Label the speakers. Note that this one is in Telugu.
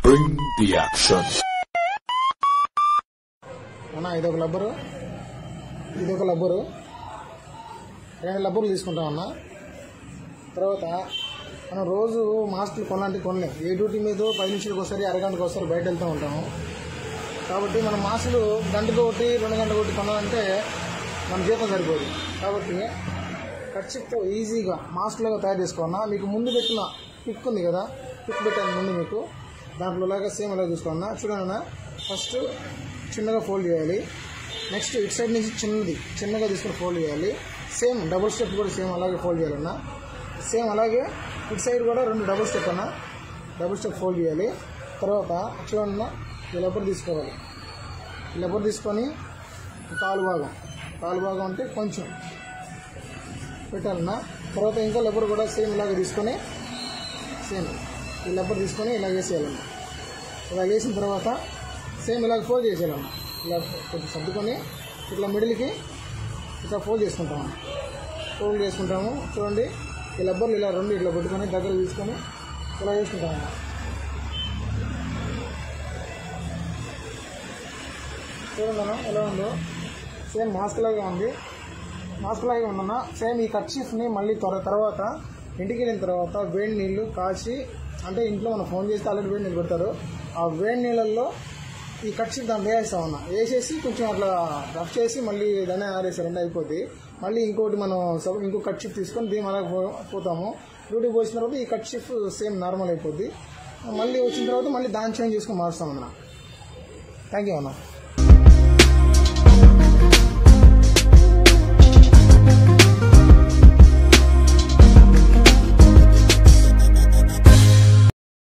Speaker 1: Bring the action.
Speaker 2: అన్న ఇదొక లబ్బరు ఇదొక లబ్బరు రెండు లబ్బర్లు తీసుకుంటాం అన్న తర్వాత మనం రోజు మాస్కులు కొనాలంటే కొనలేం ఏ డ్యూటీ మీద పది నిమిషాలకు ఒకసారి అరగంటకు ఒకసారి బయట వెళ్తూ ఉంటాము కాబట్టి మనం మాస్కులు గంటకు ఒకటి రెండు గంటలకు ఒకటి కొనాలంటే మన జీతం సరిపోదు కాబట్టి ఖర్చుతో ఈజీగా మాస్క్లాగా తయారు చేసుకోవాలన్నా మీకు ముందు పెట్టిన పిక్ ఉంది కదా పిక్ పెట్టాను ముందు మీకు దాంట్లో లాగా సేమ్ అలా చూసుకోవాలన్నా చూడన్నా ఫస్ట్ చిన్నగా ఫోల్డ్ చేయాలి నెక్స్ట్ ఇటు సైడ్ నుంచి చిన్నది చిన్నగా తీసుకుని ఫోల్డ్ చేయాలి సేమ్ డబుల్ స్టెప్ కూడా సేమ్ అలాగే ఫోల్డ్ చేయాలన్నా సేమ్ అలాగే ఇటు సైడ్ కూడా రెండు డబుల్ స్టెప్ అన్న డబుల్ స్టెప్ ఫోల్డ్ చేయాలి తర్వాత చూడన్నా ఈ లబ్బర్ తీసుకోవాలి ఈ లబ్బర్ తీసుకొని కాలు భాగం కాలు భాగం అంటే కొంచెం పెట్టాలన్నా తర్వాత ఇంకో లబ్బర్ కూడా సేమ్ ఇలాగ తీసుకొని సేమ్ ఈ లబ్బర్ తీసుకొని ఇలా వేసేయాలన్న ఇలా వేసిన తర్వాత సేమ్ ఇలాగ ఫోల్డ్ చేసేయాలన్న ఇలా కొంచెం సర్దుకొని ఇట్లా మిడిల్కి ఇట్లా ఫోల్డ్ చేసుకుంటాము ఫోల్డ్ చేసుకుంటాము చూడండి ఈ లబ్బర్లు ఇలా రెండు ఇట్లా పెట్టుకొని దగ్గర తీసుకొని ఇలా వేసుకుంటాము చూడండి అన్న ఎలా ఉందో సేమ్ మాస్క్ లాగా ఉంది మాస్క్ లాగా ఉందన్న సేమ్ ఈ కర్చీఫ్ని మళ్ళీ త్వర తర్వాత ఇంటికి వెళ్ళిన తర్వాత వేడి నీళ్ళు కాచి అంటే ఇంట్లో మనం ఫోన్ చేస్తే ఆల్రెడీ వేడి నీళ్ళు పెడతారు ఆ వేడి నీళ్ళల్లో ఈ కర్చీఫ్ దాన్ని వేస్తామన్న వేసేసి కొంచెం అట్లా రఫ్ చేసి మళ్ళీ దాన్ని ఆరేసి రెండు అయిపోద్ది మళ్ళీ ఇంకోటి మనం సబ్- ఇంకో కర్చీఫ్ తీసుకొని దీని అలా పో- పోతాము డ్యూటీ పోసిన తర్వాత ఈ కర్చీఫ్ సేమ్ నార్మల్ అయిపోద్ది మళ్ళీ వచ్చిన తర్వాత మళ్ళీ దాన్ని చేంజ్ చేసుకొని మారుస్తాం అన్న థ్యాంక్ యూ అన్న